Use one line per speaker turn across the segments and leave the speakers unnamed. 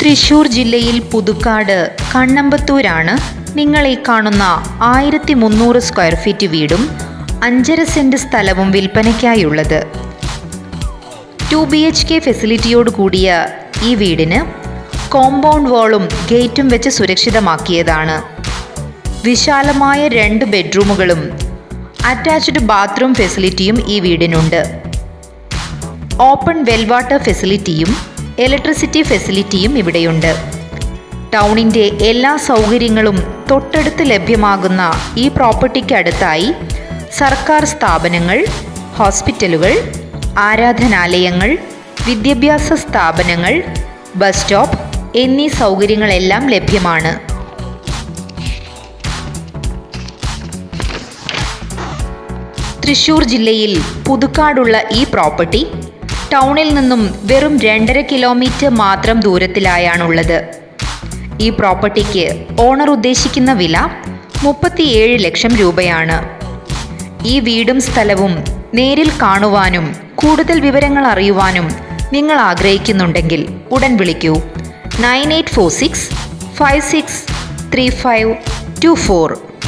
തൃശൂർ ജില്ലയിൽ പുതുക്കാട് കണ്ണമ്പത്തൂരാണ് നിങ്ങൾ ഈ കാണുന്ന ആയിരത്തി മുന്നൂറ് സ്ക്വയർ ഫീറ്റ് വീടും അഞ്ചര സെൻറ് സ്ഥലവും വിൽപ്പനയ്ക്കായുള്ളത് ടു ബി എച്ച് കെ ഫെസിലിറ്റിയോട് കൂടിയ ഈ വീടിന് കോമ്പൗണ്ട് വാളും ഗേറ്റും വെച്ച് സുരക്ഷിതമാക്കിയതാണ് വിശാലമായ രണ്ട് ബെഡ്റൂമുകളും അറ്റാച്ച്ഡ് ബാത്റൂം ഫെസിലിറ്റിയും ഈ വീടിനുണ്ട് ഓപ്പൺ വെൽ വാട്ടർ ഫെസിലിറ്റിയും ഇലക്ട്രിസിറ്റി ഫെസിലിറ്റിയും ഇവിടെയുണ്ട് ടൗണിൻ്റെ എല്ലാ സൗകര്യങ്ങളും തൊട്ടടുത്ത് ലഭ്യമാകുന്ന ഈ പ്രോപ്പർട്ടിക്ക് അടുത്തായി സർക്കാർ സ്ഥാപനങ്ങൾ ഹോസ്പിറ്റലുകൾ ആരാധനാലയങ്ങൾ വിദ്യാഭ്യാസ സ്ഥാപനങ്ങൾ ബസ് സ്റ്റോപ്പ് എന്നീ സൗകര്യങ്ങളെല്ലാം ലഭ്യമാണ് തൃശൂർ ജില്ലയിൽ പുതുക്കാടുള്ള ഈ പ്രോപ്പർട്ടി ടൗണിൽ നിന്നും വെറും രണ്ടര കിലോമീറ്റർ മാത്രം ദൂരത്തിലായാണുള്ളത് ഈ പ്രോപ്പർട്ടിക്ക് ഓണർ ഉദ്ദേശിക്കുന്ന വില മുപ്പത്തിയേഴ് ലക്ഷം രൂപയാണ് ഈ വീടും സ്ഥലവും നേരിൽ കാണുവാനും കൂടുതൽ വിവരങ്ങൾ അറിയുവാനും നിങ്ങൾ ആഗ്രഹിക്കുന്നുണ്ടെങ്കിൽ ഉടൻ വിളിക്കൂ nine eight four six five six three five two four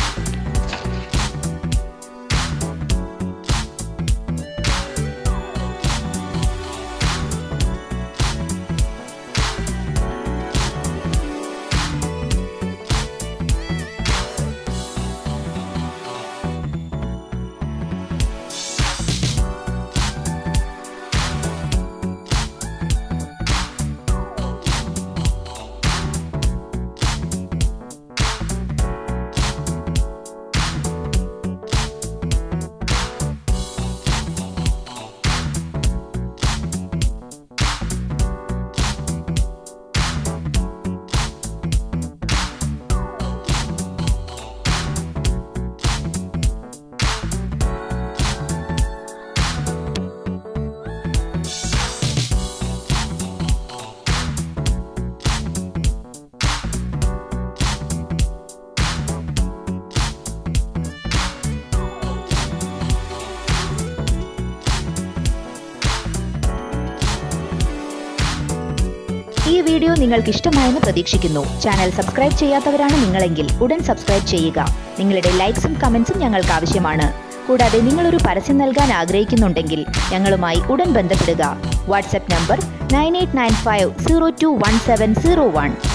ഈ വീഡിയോ നിങ്ങൾക്ക് ഇഷ്ടമായെന്ന് പ്രതീക്ഷിക്കുന്നു ചാനൽ സബ്സ്ക്രൈബ് ചെയ്യാത്തവരാണ് നിങ്ങളെങ്കിൽ ഉടൻ സബ്സ്ക്രൈബ് ചെയ്യുക നിങ്ങളുടെ ലൈക്സും കമന്റ്സും ഞങ്ങൾക്ക് ആവശ്യമാണ് കൂടാതെ നിങ്ങളൊരു പരസ്യം നൽകാൻ ആഗ്രഹിക്കുന്നുണ്ടെങ്കിൽ ഞങ്ങളുമായി ഉടൻ ബന്ധപ്പെടുക WhatsApp number nine eight nine five zero two one seven zero one